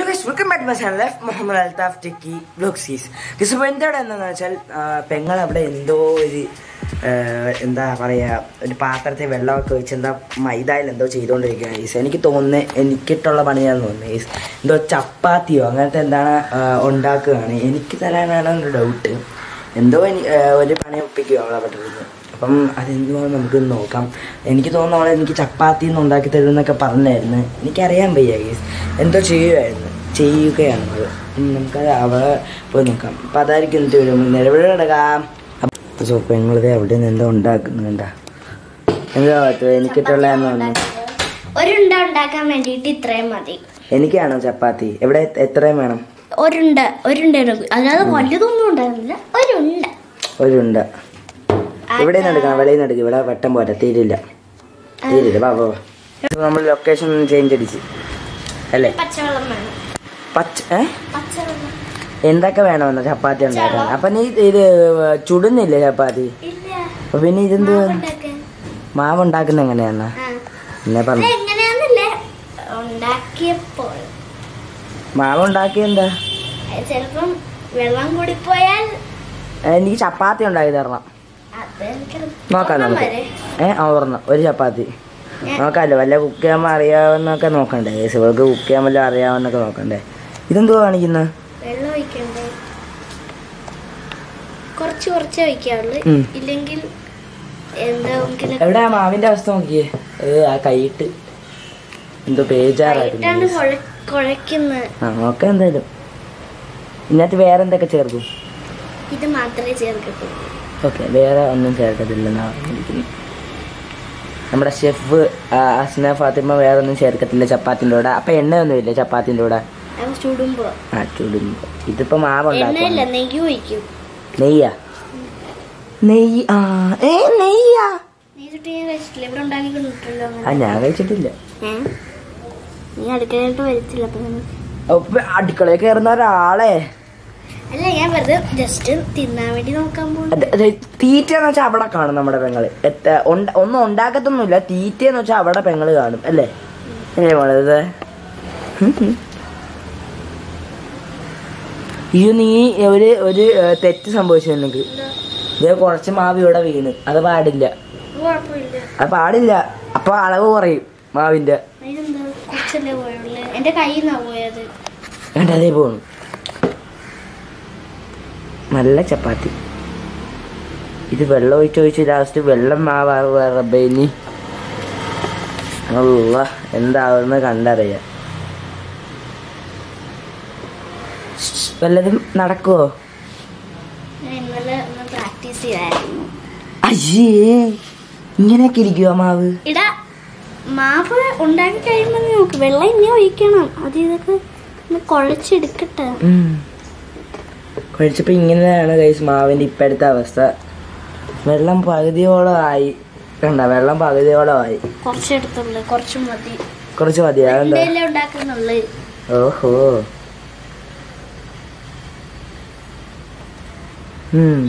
Guys welcome back my channel Muhammad Altaf techie ബ്ലോക്സീസ് guys ഇപ്പോൾ എന്താണ് എന്താണെന്ന് വെച്ചാൽ ആ, പെങ്ങൾ അവിടെ എന്തോ ഒരു ആ, എന്താ പറയുക ഒരു പാത്രത്തിൽ വെള്ളമൊക്കെ വെച്ച് എന്താ മൈദയിൽ എന്തോ ചെയ്തുകൊണ്ടിരിക്കുക ഗൈസ് എനിക്ക് തോന്നുന്നത് എനിക്കിട്ടുള്ള പണിയാന്ന് തോന്നുന്നത് ഗൈസ് എന്തോ ചപ്പാത്തിയോ അങ്ങനത്തെ എന്താണ് ആ, ഉണ്ടാക്കുകയാണ് എനിക്ക് തരാനാണ് ഒരു ഡൗട്ട് എന്തോ എനി- ആ, ഒരു പണി ഒപ്പിക്കുക അവളവിടെ ഇരുന്ന് അപ്പം അതെന്തുവാന്ന് നമുക്ക് നോക്കാം എനിക്ക് തോന്നുന്നു അവളെ എനിക്ക് ചപ്പാത്തി ഒന്നും ഉണ്ടാക്കി തരുമെന്നൊക്കെ പറഞ്ഞായിരുന്നു എനിക്കറിയാൻ വയ്യ ഗീസ് എന്തോ ചെയ്യുമായിരുന്നു ചെയ്യുകയാണ് അവൾ ഉം, നമുക്കത് അവളെ പോയി നോക്കാം അപ്പം അതായിരിക്കും എന്നിട്ട് വരും നിലവിളി കിടക്കാം അപ്പം സോ പെങ്ങളത് അവിടെ നിന്ന് എന്തോ ഉണ്ടാക്കുന്നുണ്ടാ എന്താ പറ്റുക എനിക്കിട്ടുള്ളതെന്ന് പറഞ്ഞു ഒരുണ്ട ഉണ്ടാക്കാൻ വേണ്ടിയിട്ട് ഇത്രയും മതി എനിക്കാണോ ചപ്പാത്തി എവിടെ എത്രയും വേണം ഒരുണ്ട ഒരുണ്ട എടുക്കും. അല്ലാതെ വലുതൊന്നും ഉണ്ടായിരുന്നില്ല ഒരുണ്ട ഒരുണ്ട ഇവിടെ നിന്ന് എടുക്കണം വെളിയിൽ നിന്ന് എടുക്കും ഇവിടെ വട്ടം പോരാ തീരില്ല തീരില്ല വാ വാ വാ. ഇപ്പൊ നമ്മൾ ലൊക്കേഷൻ ചേഞ്ച് അടിച്ച് അല്ലേ പച്ചവെള്ളം വേണം പച്ച ഏ പച്ചവെള്ളം എന്തൊക്കെ വേണമെന്ന് ചപ്പാത്തി ഉണ്ടാക്കാൻ അപ്പൊ നീ ഇത് ചുടുന്നില്ലേ ചപ്പാത്തി ഇല്ല അപ്പൊ പിന്നെ ഇതെന്ത് ഉണ്ടാക്കാൻ മാവ് ഉണ്ടാക്കുന്ന എങ്ങനെയാന്നാ ആ. എന്നെ ഇത് പറഞ്ഞു എങ്ങനെയാന്നില്ലേ ഉണ്ടാക്കിയപ്പോൾ മാവ് ഉണ്ടാക്കിയ എന്താ അത് ചിലപ്പം വെള്ളം കൂടി പോയാൽ എനിക്ക് ചപ്പാത്തി ഉണ്ടാക്കി തരണം അത് എനിക്ക് നോക്കാം ഒരെണ്ണം നമുക്ക് വരെ. ഏ ആ ഒരെണ്ണം ഒരു ചപ്പാത്തി നോക്കാമല്ലോ വല്ല കുക്ക് ചെയ്യാൻ അറിയാവുന്നൊക്കെ നോക്കണ്ടേ ഇവൾക്ക് കുക്ക് ചെയ്യാൻ വല്ല അറിയാവുന്നൊക്കെ നോക്കണ്ടേ ഇതെന്തുവാ കാണിക്കുന്നത് വെള്ളം ഒഴിക്കണ്ടേ കുറച്ച് കുറച്ചേ ഒഴിക്കാവുള്ളൂ ഉം. ഇല്ലെങ്കിൽ എന്താ എങ്കിലും എവിടെ ആ മാവിന്റെ അവസ്ഥ നോക്കിയേ ഏ ആ കൈയിട്ട് എന്തോ ആയിട്ടാണ് പേജാറായിരുന്നു കുഴ- കുഴക്കുന്നത് ആ നോക്കാം എന്തായാലും ഇതിനകത്ത് വേറെ എന്തൊക്കെ ചേർക്കും ഇത് മാത്രമേ ചേർക്കത്തുള്ളൂ ഓക്കെ വേറെ ഒന്നും ചേർക്കത്തില്ലെന്നാണ് പറഞ്ഞിരിക്കുന്നത് നമ്മുടെ ഷെഫ് അസ്ന ഫാത്തിമ വേറെ ഒന്നും ചേർക്കത്തില്ല ചപ്പാത്തിൻ്റെ കൂടെ അപ്പം എണ്ണയൊന്നുമില്ല ചപ്പാത്തിൻ്റെ കൂടെ അത് ചുടുമ്പോ ആ ചുടുമ്പോ ഇതിപ്പോ മാവ് എണ്ണയില്ല ഉണ്ടാക്കും നെയ്യ് ഒഴിക്കും നെയ്യാ നെയ്യ് ആ ഏ നെയ്യാ നെയ്യ് ചുട്ട് ഞാൻ കഴിച്ചിട്ടില്ല ഇവിടെ ഉണ്ടാക്കി കൊണ്ടിട്ടല്ലോ ആ ഞാൻ കഴിച്ചിട്ടില്ല ഏ നീ അടുക്കളയിട്ട് വരത്തില്ല അപ്പൊ പിന്നെ- ഓ, ഇപ്പൊ അടുക്കളയിൽ കയറുന്ന ഒരാളെ അല്ല ഞാൻ വെറുതെ ജസ്റ്റ് തിന്നാൻ വേണ്ടി നോക്കാൻ പോകും അത് അത് തീറ്റ എന്ന് വെച്ചാൽ അവിടെ കാണും നമ്മുടെ പെങ്ങള് എത്ത- ഉണ്ട- ഒന്നും ഉണ്ടാക്കത്തൊന്നുമില്ല തീറ്റ എന്ന് വെച്ചാൽ അവിടെ പെങ്ങള് കാണും അല്ലേ എങ്ങനെ പോണത് ഈ നീ ഒരു ഒരു ഏ, തെറ്റ് സംഭവിച്ചു നിനക്ക് ഇത് കുറച്ച് മാവ് ഇവിടെ വീണ് അത് പാടില്ല കുഴപ്പമില്ല അത് പാടില്ല അപ്പൊ അളവ് കുറയും മാവിന്റെ അതിനെന്താ കുറച്ചല്ലേ പോയുള്ളൂ എന്റെ കയ്യിൽ നിന്നാ പോയത് വേണ്ട അതേ പോണു നല്ല ചപ്പാത്തി ഇത് വെള്ളം ഒഴിച്ച് ഒഴിച്ച് ലാസ്റ്റ് വെള്ളം മാവാ റബ്ബേനി അല്ല എന്താവുന്ന കണ്ടറിയാം വല്ലതും നടക്കുവോ ഞാൻ ഇന്നലെ ഒന്ന് പ്രാക്ടീസ് ചെയ്തായിരുന്നു അയ്യേ ഇങ്ങനെയൊക്കെ ഇരിക്കുവോ മാവ് ഇടാ മാവ് ഉണ്ടാക്കി കഴിയുമ്പോൾ നോക്ക് വെള്ളം ഇനി ഒഴിക്കണം അത് ഇതൊക്കെ ഒന്ന് കുഴച്ചെടുക്കട്ടെ ഉം. കഴിച്ചപ്പോ ഇങ്ങനെയാണ് കൈസ് മാവിന്റെ ഇപ്പോഴത്തെ അവസ്ഥ വെള്ളം പകുതിയോളം ആയി കണ്ട വെള്ളം പകുതിയോളം ആയി കുറച്ചെടുത്തുള്ളു കുറച്ച് മതി കുറച്ച് മതി അതെന്താ എന്തെല്ലാം ഉണ്ടാക്കുന്നുള്ളു ഓഹോ ഉം.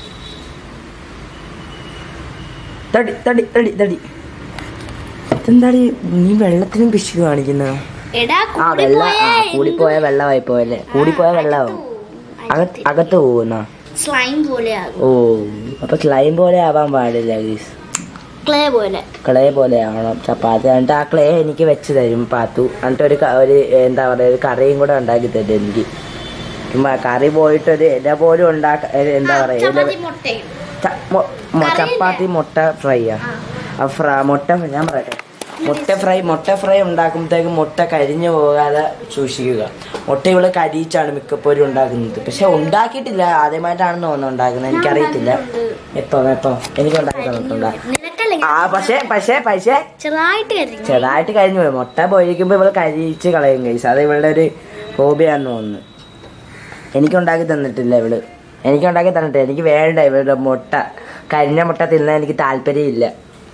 തടി തടി തടി തടി ഇതെന്താടി നീ വെള്ളത്തിനും പിശു കാണിക്കുന്ന എടാ ആ വെള്ള ആ, കൂടിപ്പോയ വെള്ളമായി പോയല്ലേ കൂടിപ്പോയ വെള്ളമാവും അകത്ത് അകത്ത് പോകുന്ന സ്ലൈം പോലെ ആകും ഓ അപ്പൊ സ്ലൈം പോലെ ആവാൻ പാടില്ല ഗീസ് ക്ലേ പോലെ ക്ലേ പോലെ ആവണം ചപ്പാത്തി എന്നിട്ട് ആ ക്ലേ എനിക്ക് വെച്ച് തരും പാത്തു എന്നിട്ട് ഒരു ക- ഒരു എന്താ പറയുക ഒരു കറിയും കൂടെ ഉണ്ടാക്കി തരും എനിക്ക് ചുമ്മാ കറി പോയിട്ട് ഒരു ഇല പോലും ഉണ്ടാക്ക ഏ, എന്താ പറയുക ചപ്പാത്തി മുട്ടയും ച- മൊ- മൊ- കറിയില്ലേ? ചപ്പാത്തി മുട്ട ഫ്രൈയാ ആ. ആ ഫ്ര മുട്ട ഞാൻ പറയട്ടെ മുട്ട ഫ്രൈ മുട്ട ഫ്രൈ ഉണ്ടാക്കുമ്പോഴത്തേക്കും മുട്ട കരിഞ്ഞു പോകാതെ സൂക്ഷിക്കുക മുട്ട ഇവിടെ കരിയിച്ചാണ് മിക്കപ്പോഴും ഉണ്ടാക്കുന്നത് പക്ഷെ ഉണ്ടാക്കിയിട്ടില്ല ആദ്യമായിട്ടാണെന്ന് തോന്നുന്നു ഉണ്ടാക്കുന്നത് എനിക്കറിയത്തില്ല എപ്പോ എപ്പോ എനിക്ക് ഉണ്ടാക്കി തന്നിട്ടുണ്ടോ നിനക്കല്ലേ ആ പക്ഷേ പക്ഷേ പക്ഷേ ചെറുതായിട്ട് കരിഞ്ഞു ചെറുതായിട്ട് കരിഞ്ഞു പോയി മുട്ട പൊരിക്കുമ്പോൾ ഇവള് കരിയിച്ച് കളയും കഴിച്ചു അത് ഇവളുടെ ഒരു ഹോബിയാന്ന് തോന്നുന്നു എനിക്കുണ്ടാക്കി തന്നിട്ടില്ല ഇവള് എനിക്കുണ്ടാക്കി തന്നിട്ടില്ല എനിക്ക് വേണ്ട ഇവളുടെ മുട്ട കരിഞ്ഞ മുട്ട തിന്നാൻ എനിക്ക് താല്പര്യമില്ല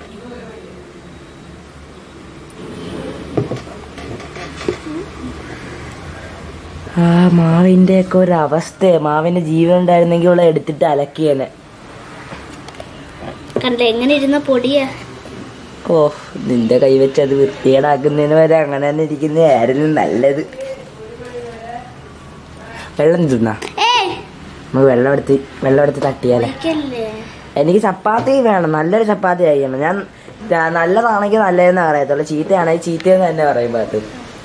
ആ മാവിന്റെ ഒക്കെ ഒരു അവസ്ഥ മാവിന്റെ ജീവൻ ഉണ്ടായിരുന്നെങ്കിൽ ഇവളെ എടുത്തിട്ട് അലക്കിയേനെ കണ്ടേ എങ്ങനെ ഇരുന്ന പൊടിയാ ഓ നിന്റെ കൈ വെച്ച് അത് വൃത്തികേടാക്കുന്നതിന് വരെ അങ്ങനെ തന്നെ ഇരിക്കുന്നതായിരുന്നു നല്ലത് വെള്ളം തിന്നാ ഏയ് നമുക്ക് വെള്ളം എടുത്ത് വെള്ളം എടുത്ത് തട്ടിയാലേ ഒഴിക്കല്ലേ എനിക്ക് ചപ്പാത്തി വേണം നല്ലൊരു ചപ്പാത്തി കഴിക്കണം ഞാൻ ഞാൻ നല്ലതാണെങ്കിൽ നല്ലതെന്ന് പറയത്തുള്ളൂ ചീത്തയാണെങ്കിൽ ചീത്തയെന്ന് തന്നെ പറയും പാത്ത്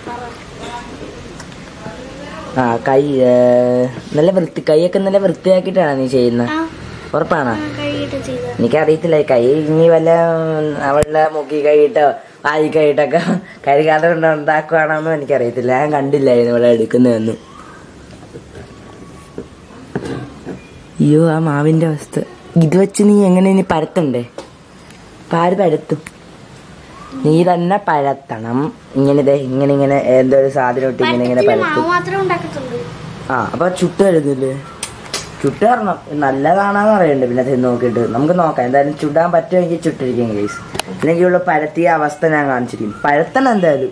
ആ കൈ ഏ, നല്ല വൃത്തി കൈയൊക്കെ നല്ല വൃത്തിയാക്കിയിട്ടാണ് നീ ചെയ്യുന്നത് ആ ഉറപ്പാണോ ആ, കഴുകിയിട്ട് ചെയ്ത എനിക്കറിയത്തില്ല കൈ ഇനി വല്ല ഉം, അവളുടെ മുക്കി കൈയിട്ടോ വായി കൈയിട്ടൊക്കെ കഴുകാതെ കൊണ്ട് ഉണ്ടാക്കുവാണോന്നും എനിക്കറിയത്തില്ല ഞാൻ കണ്ടില്ലായിരുന്നു ഇവിടെ എടുക്കുന്നതൊന്നും അയ്യോ ആ മാവിന്റെ അവസ്ഥ ഇത് വെച്ച് നീ എങ്ങനെ ഇനി പരത്തണ്ടേ പാര് പരത്തും നീ തന്നെ പരത്തണം ഇങ്ങനെ ദേ ഇങ്ങനെ ഇങ്ങനെ എന്തോ ഒരു സാധനം ഇട്ട് ഇങ്ങനെ ഇങ്ങനെ പഴത്തില് പരത്തും മാവ് മാത്രമേ ഉണ്ടാക്കത്തുള്ളൂ ആ അപ്പൊ ചുട്ട് വരുന്നില്ലേ ചുട്ട് തരണം നല്ലതാണെന്ന് പറയുന്നുണ്ട് പിന്നെ തിന്ന് നോക്കിയിട്ട് നമുക്ക് നോക്കാം എന്തായാലും ചുടാൻ പറ്റുമെങ്കിൽ ചുട്ടിരിക്കും കേസ് അല്ലെങ്കിൽ ഉള്ള പരത്തിയ അവസ്ഥ ഞാൻ കാണിച്ചിരിക്കും പരത്തണം എന്തായാലും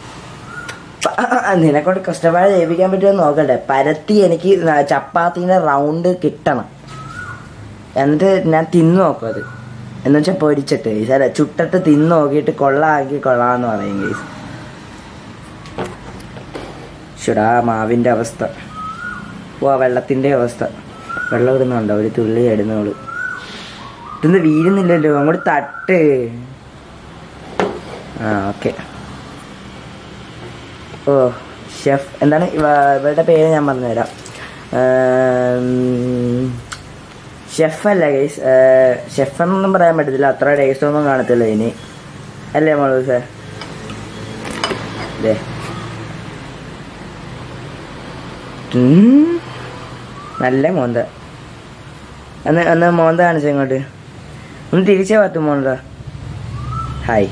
പ- നിന്നെക്കൊണ്ട് കഷ്ടപ്പാട് ജയിപ്പിക്കാൻ പറ്റുമെന്ന് നോക്കട്ടെ പരത്തി എനിക്ക് ന- ചപ്പാത്തിന്റെ റൗണ്ട് കിട്ടണം എന്നിട്ട് ഞാൻ തിന്നു നോക്കും അത് എന്ന് വെച്ചാൽ പൊരിച്ചിട്ട് guys. അല്ല ചുട്ടിട്ട് തിന്നു നോക്കിയിട്ട് കൊള്ളാക്കി കൊള്ളാന്ന് പറയും കേസ് ചുടാ മാവിന്റെ അവസ്ഥ ഓ വെള്ളത്തിന്റെ അവസ്ഥ വെള്ളം ഇടുന്നുണ്ടോ ഒരു തുള്ളി ഇടുന്നോള് ഇതൊന്നും വീഴുന്നില്ലല്ലോ അങ്ങോട്ട് തട്ട് ആ ഓക്കെ ഓ ഷെഫ് എന്താണ് ഇവ- ഇവരുടെ പേര് ഞാൻ പറഞ്ഞുതരാം ഷെഫ് അല്ല ഗൈസ് ഷെഫ് എന്നൊന്നും പറയാൻ പറ്റത്തില്ല അത്ര ടേസ്റ്റ് ഒന്നും കാണത്തില്ല ഇനി അല്ലേ മോളൂ സാർ അതെ ഉം. നല്ല മോന്ത അന്ന് അന്ന് മോന്ത കാണിച്ച ഇങ്ങോട്ട് ഒന്ന് തിരിച്ചേ പറ്റും മോന്ത ഹായ്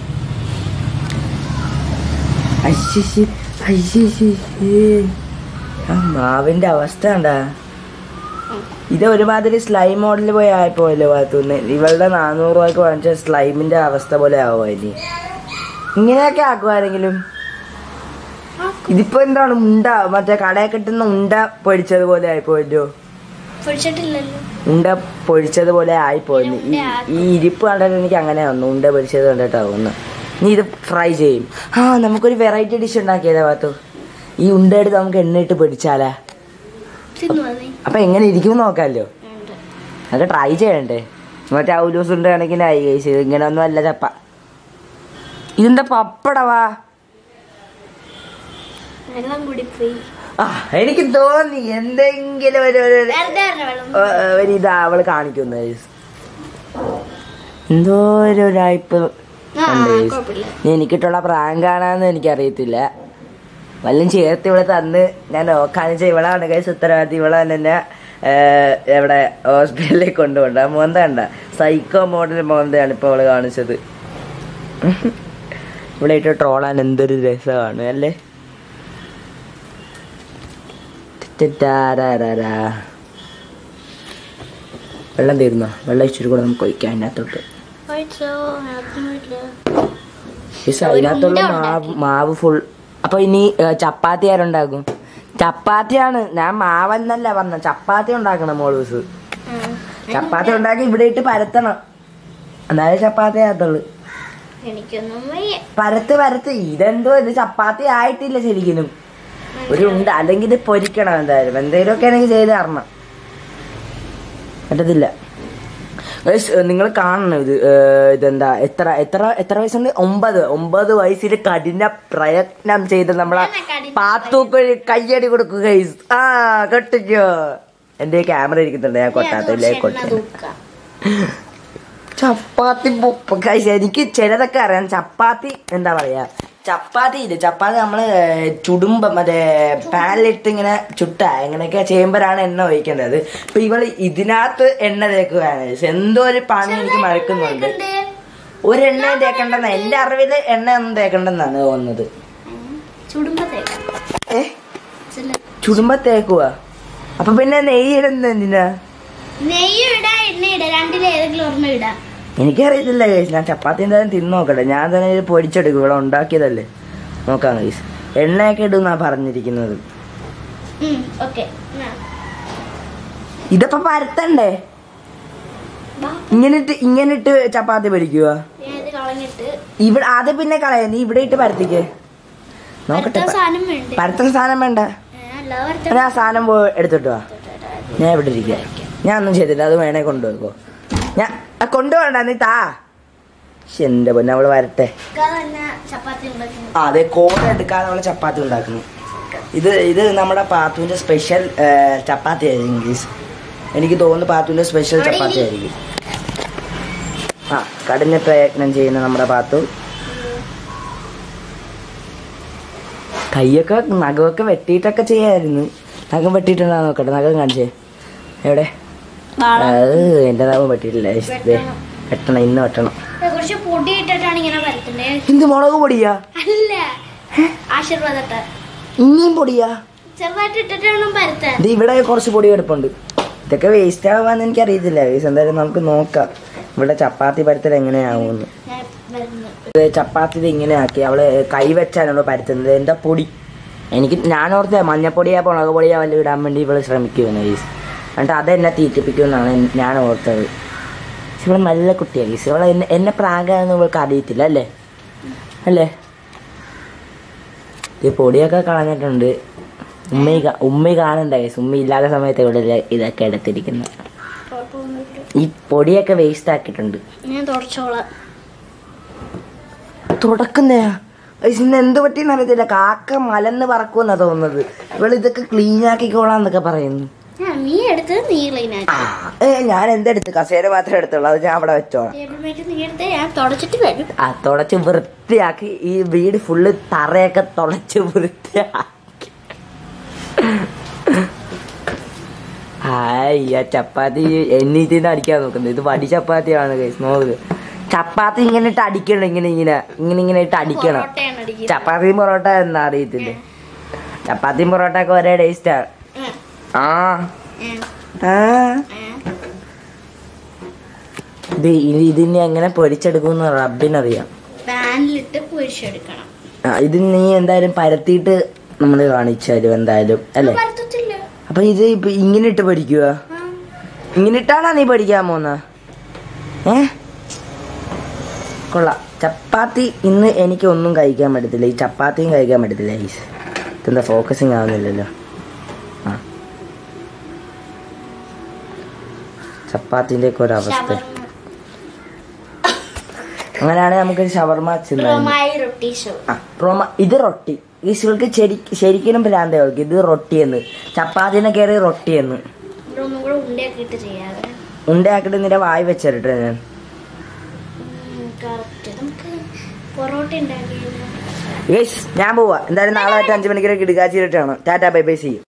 അശ്ശി അശ്ശി ആ മാവിന്റെ അവസ്ഥ കണ്ടാ ഇത് ഒരുമാതിരി സ്ലൈം മോഡൽ പോയി ആയിപ്പോയല്ലോ ഭാഗത്തുനിന്ന് ഇവളുടെ നാനൂറ് രൂപയ്ക്ക് വാങ്ങിച്ച സ്ലൈമിന്റെ അവസ്ഥ പോലെ ആവുമോ ഇനി ഇങ്ങനെയൊക്കെ ആക്കുമാരെങ്കിലും ഇതിപ്പോ എന്താണ് ഉണ്ട മറ്റേ കടയിൽ കിട്ടുന്ന ഉണ്ട പൊരിച്ചതുപോലെ ആയിപ്പോയല്ലോ പൊടിച്ചിട്ടില്ലല്ലോ ഉണ്ട പൊരിച്ചതുപോലെ ആയിപ്പോയിരുന്നു ഈ ഈ ഇരിപ്പ് കണ്ടിട്ട് എനിക്ക് അങ്ങനെ വന്നു ഉണ്ട പൊരിച്ചത് കണ്ടിട്ടാ വന്നു നീ ഇത് ഫ്രൈ ചെയ്യും ആ നമുക്കൊരു വെറൈറ്റി ഡിഷ് ഉണ്ടാക്കിയതാ പാത്തു ഈ ഉണ്ട എടുത്ത് നമുക്ക് എണ്ണയിട്ട് പൊരിച്ചാലാ തിന്നുവാ നീ അപ്പൊ എങ്ങനെ ഇരിക്കും നോക്കാമല്ലോ ഉണ്ട്. നമുക്ക് ട്രൈ ചെയ്യണ്ടേ മറ്റേ ഔലൂസ് ഉണ്ട് കണക്കിനായി കഴിച്ച് ഇങ്ങനെ ഒന്നും അല്ല ചപ്പ ഇതെന്താ പപ്പടവാ വെള്ളം കൂടിപ്പോയി ആ എനിക്ക് തോന്നി എന്തെങ്കിലും ഒരു ഒരു- ഒരു- വെറുതെ പറഞ്ഞ വെള്ളം ഏ, ഒരു ഇതാ അവള് കാണിക്കുന്ന എന്തോ ഒരു ഉടായ്പ് ആ ഉണ്ട് guys. കുഴപ്പമില്ല ഇനി എനിക്കിട്ടുള്ള പ്രാങ്കാണെന്ന് എനിക്കറിയത്തില്ല വല്ലതും ചേർത്ത് ഇവിടെ തന്ന് ഞാൻ നോക്കാന്ന് വെച്ചാൽ ഇവളാണ് കൈസ് ഉത്തരവാദിത്വം ഇവളെ തന്നെ ഏ, എവിടെ ഹോസ്പിറ്റലിൽ കൊണ്ടുപോണ്ട ആ മോന്ത കണ്ട സൈക്കോ മോഡൽ മോന്തയാണ് ഇപ്പോൾ അവള് കാണിച്ചത് ഇവിടെ ഇട്ട് ട്രോളാൻ എന്തൊരു രസമാണ് അല്ലേ ടാരാരാരാ. വെള്ളം തീർന്നോ വെള്ളം ഇച്ചിരി കൂടെ നമുക്ക് ഒഴിക്കാം അതിനകത്തോട്ട് കഴിച്ചോ ആർക്കുമില്ല പക്ഷെ അതിനകത്തുള്ള മാവ് മാവ് ഫുൾ അപ്പൊ ഇനി ഏ, ചപ്പാത്തി ആരുണ്ടാക്കും ചപ്പാത്തിയാണ് ഞാൻ മാവെന്നല്ല പറഞ്ഞ ചപ്പാത്തി ഉണ്ടാക്കണം മോളൂസ് ചപ്പാത്തി ഉണ്ടാക്കി ഇവിടെ ഇട്ട് പരത്തണം എന്നാലേ ചപ്പാത്തി ആകത്തുള്ളു എനിക്കൊന്നും വയ്യ പരത്ത് പരത്ത് ഇതെന്തോ ഇത് ചപ്പാത്തി ആയിട്ടില്ല ശരിക്കും ഒരു ഉണ്ട് അല്ലെങ്കിൽ ഇത് പൊരിക്കണം എന്തായാലും എന്തെങ്കിലുമൊക്കെ എനിക്ക് ചെയ്ത് തരണം പറ്റത്തില്ല നിങ്ങൾ കാണണം ഇത് ഏ, ഇതെന്താ എത്ര എത്ര എത്ര വയസ്സുണ്ട് ഒമ്പത് ഒമ്പത് വയസ്സിൽ കഠിന പ്രയത്നം ചെയ്ത് നമ്മളെ ഞാൻ കഠിന പാത്തൂക്കൊരു കയ്യടി കൊടുക്കുക guys. ആ കെട്ടിക്കോ എന്റെ ക്യാമറ ഇരിക്കുന്നുണ്ട് ഞാൻ കൊട്ടാത്തില്ലേ കൊട്ടു ചപ്പാത്തി പൊപ്പ കഴിച്ച എനിക്ക് ചിലതൊക്കെ അറിയാം ചപ്പാത്തി എന്താ പറയാ ചപ്പാത്തി ഇത് ചപ്പാത്തി നമ്മള് ഏഹ്, ചുടുമ്പം മറ്റേ പാനിലിട്ട് ഇങ്ങനെ ചുട്ട ഇങ്ങനെയൊക്കെ ചെയ്യുമ്പോഴാണ് എണ്ണ ഒഴിക്കേണ്ടത് ഇപ്പൊ ഇവള് ഇതിനകത്ത് എണ്ണ തേക്കുകയാണ് എന്തോ ഒരു പണി എനിക്ക് മറക്കുന്നുണ്ട് ഒരു എണ്ണയും തേക്കണ്ടെന്ന എന്റെ അറിവില് എണ്ണ ഒന്നും തേക്കണ്ടെന്നാണ് തോന്നുന്നത് ചുടുമ്പത്തേക്ക് ഏ ചുടുമ്പ തേക്കുക അപ്പൊ പിന്നെ നെയ്യ് ഇടുന്നത് എന്തിനാ നെയ്യും ഇടാ എണ്ണ ഇടാ രണ്ടിലും ഏതെങ്കിലും ഒരെണ്ണം ഇടാ എനിക്കറിയത്തില്ല ഗൈസ് ഞാൻ ചപ്പാത്തി എന്തായാലും തിന്നു നോക്കട്ടെ ഞാൻ തന്നെ ഇത് പൊടിച്ചെടുക്കും ഇവിടെ ഉണ്ടാക്കിയതല്ലേ നോക്കാം ഗൈസ് എണ്ണയൊക്കെ ഇടുന്നാ പറഞ്ഞിരിക്കുന്നത് ഓക്കെ ഇതിപ്പോ പരത്തണ്ടേ ഇങ്ങനെ ഇട്ട് ഇങ്ങനെ ഇട്ട് ചപ്പാത്തി പൊരിക്കുക ഞാൻ ഇത് കളഞ്ഞിട്ട് ഇവിടെ അത് പിന്നെ കളയാ നീ ഇവിടെ ഇട്ട് പരത്തിക്ക് നോക്കട്ടെ അടുത്ത സാധനം വേണ്ടേ പരത്തുന്ന സാധനം വേണ്ട ഏ, അല്ലാതെ വരച്ച ഞാൻ ആ സാധനം പോയി എടുത്തിട്ട് വാ ഞാൻ ഇവിടെ ഇരിക്കാം ഞാൻ ഒന്നും ചെയ്തില്ല അത് വേണേ കൊണ്ടുപോയിക്കോ ഞാൻ ആ, കൊണ്ടുപോകണ്ട നീ താ ശ്ശെ, എന്റെ പൊന്നെ അവള് വരട്ടെ തന്നെ ചപ്പാത്തി ഉണ്ടാക്കുന്നു ആ അതെ കോട എടുക്കാതെ അവള് ചപ്പാത്തി ഉണ്ടാക്കുന്നു ഇത് ഇത് നമ്മുടെ പാത്തുവിന്റെ സ്പെഷ്യൽ ചപ്പാത്തി ആയിരിക്കും ഗീസ് എനിക്ക് തോന്നുന്നു പാത്തുവിന്റെ സ്പെഷ്യൽ അവിടെ ചപ്പാത്തി ഇരി. ആയിരിക്കും ആ കഠിന പ്രയത്നം ചെയ്യുന്ന നമ്മുടെ പാത്തു കൈയൊക്കെ നഖമൊക്കെ വെട്ടിയിട്ടൊക്കെ ചെയ്യായിരുന്നു നഖം വെട്ടിയിട്ടുണ്ടോ നോക്കട്ടെ നഖം കാണിച്ചേ എവിടെ അത് എന്റെ നഖം വെട്ടിയിട്ടില്ല ഇസ് ദേ, വെട്ടണം. വെട്ടണം ഇന്ന് വെട്ടണം കുറച്ച് പൊടി ഇട്ടിട്ടാണ് ഇങ്ങനെ പരത്തുന്നത് എന്ത് മുളക് പൊടിയാ അല്ല ആശീർവാദട്ട ഇനിയും പൊടിയാ ചെറുതായിട്ട് ഇട്ടിട്ടാണ് പരത്താൻ ഇത് ഇവിടെ കുറച്ച് പൊടി കിടപ്പുണ്ട് ഇതൊക്കെ വേസ്റ്റ് ആവാന്ന് എനിക്ക് അറിയത്തില്ല വേസ്റ്റ് എന്തായാലും നമുക്ക് നോക്കാം ഇവിടെ ചപ്പാത്തി പരത്തൽ എങ്ങനെയാവുമെന്ന് ഞാൻ വരുന്നു ഇത് ചപ്പാത്തി ഇത് ഇങ്ങനെ ആക്കി അവള് കൈ വെച്ചാണ് അവള് പരത്തുന്നത് എന്താ പൊടി എനിക്ക് ഞാൻ ഓർത്ത മഞ്ഞപ്പൊടിയാ മുളക് പൊടിയാ വല്ല ഇടാൻ വേണ്ടി ഇവള് ശ്രമിക്കുമെന്ന് ഗീസ് എന്നിട്ട് അതെന്നെ തീറ്റിപ്പിക്കുമെന്നാണ് എൻ- ഞാൻ ഓർത്തത് പക്ഷെ ഇവള് നല്ല കുട്ടിയാണ് ഗീസ് ഇവളെ എന്നെ എന്നെ പ്രാഗാന്ന് ഇവൾക്ക് അറിയത്തില്ല അല്ലേ അല്ലേ ഈ പൊടിയൊക്കെ കളഞ്ഞിട്ടുണ്ട് ഉമ്മ ഉമ്മ കാണണ്ട ഗീസ് ഉമ്മ ഇല്ലാത്ത സമയത്ത് ഇവിടെ ഇതൊക്കെ എടുത്തിരിക്കുന്നത് കുഴപ്പമൊന്നുമില്ല ഈ പൊടിയൊക്കെ വേസ്റ്റ് ആക്കിയിട്ടുണ്ട് ഞാൻ തുടച്ചോളാം തുടക്കുന്നയാ ഇന്ന് എന്ത് പറ്റിയെന്ന് അറിയത്തില്ല കാക്ക മലന്ന് പറക്കുമെന്നാ തോന്നുന്നത് ഇവള് ഇതൊക്കെ ക്ലീൻ ആക്കിക്കോളാന്നൊക്കെ പറയുന്നു ഞാൻ നീ എടുത്ത് നീ ക്ലീൻ ആക്കി ആ, ഏ, ഞാൻ എന്തെടുത്ത് കസേര മാത്രമേ എടുത്തുള്ളൂ അത് ഞാൻ അവിടെ വെച്ചോളാം ടേബിൾ മേറ്റ് നീ എടുത്ത് ഞാൻ തുടച്ചിട്ട് വരും ആ തുടച്ച് വൃത്തിയാക്കി ഈ വീട് ഫുള്ള് തറയൊക്കെ തുടച്ച് വൃത്തിയാക്കി ഹായ് ആ ചപ്പാത്തി എന്നീറ്റിന്ന് അടിക്കാൻ നോക്കുന്നത് ഇത് വടി ചപ്പാത്തിയാണ് guys. നോക്ക് ചപ്പാത്തി ഇങ്ങനെ ഇട്ട് അടിക്കണം ഇങ്ങനെ ഇങ്ങനെ ഇങ്ങനെ ഇങ്ങനെ ഇട്ട് അടിക്കണം പൊറോട്ടയാണ് അടിക്കുന്നത് ചപ്പാത്തിയും പൊറോട്ട എന്നാ അറിയത്തില്ലേ ചപ്പാത്തിയും പൊറോട്ട ഒക്കെ ഒരേ ടേസ്റ്റാ ഉം, ആ ഉം, ആ ഉം. ഇത് ഇത് ഇതിനെ എങ്ങനെ പൊരിച്ചെടുക്കുമെന്ന് റബ്ബിനറിയാം പാനിലിട്ട് പൊരിച്ചെടുക്കണം ആ, ഇത് നീ എന്തായാലും പരത്തിയിട്ട് നമ്മൾ കാണിച്ചു തരും എന്തായാലും അല്ലേ പരത്തത്തില്ല അപ്പൊ ഇത് ഇപ്പൊ ഇങ്ങനെ ഇട്ട് പഠിക്കുക ആ, ഇങ്ങനെ ഇട്ടാണോ നീ പഠിക്കാൻ പോന്ന ഏ കൊള്ളാം ചപ്പാത്തി ഇന്ന് എനിക്ക് ഒന്നും കഴിക്കാൻ പറ്റത്തില്ല ഈ ചപ്പാത്തിയും കഴിക്കാൻ പറ്റത്തില്ല ഈസ് ഇതെന്താ ഫോക്കസിങ് ആവുന്നില്ലല്ലോ ആ ചപ്പാത്തിന്റെ ഒക്കെ ഒരു അവസ്ഥ ഷവർമ്മ. അങ്ങനെയാണെങ്കിൽ നമുക്ക് ഷവർമ തിന്നാം റൊമായി റൊട്ടി ഷോ ആ റോമ ഇത് റൊട്ടി ഈ ഇവൾക്ക് ശരി ശരിക്കും ഭ്രാന്ത അവൾക്ക് ഇത് റൊട്ടിയെന്ന് ചപ്പാത്തിനെ കയറി റൊട്ടിയെന്ന് ഇവിടെ ഒന്നും കൂടെ ഉണ്ടയൊക്കെ ഇട്ട് ചെയ്യാതെ ഉണ്ടയാക്കിട്ട് നിന്റെ വായി വെച്ചിട്ട് ഞാൻ കറക്റ്റ് നമുക്ക് പൊറോട്ട ഉണ്ടാക്കിയല്ലോ ഗൈസ് ഞാൻ പോവാ എന്തായാലും നാളെ മറ്റേ അഞ്ചു മണിക്കൊക്കെ ഇടുകാച്ചിട്ടാണ് ടാറ്റാ ബൈ ബൈ സി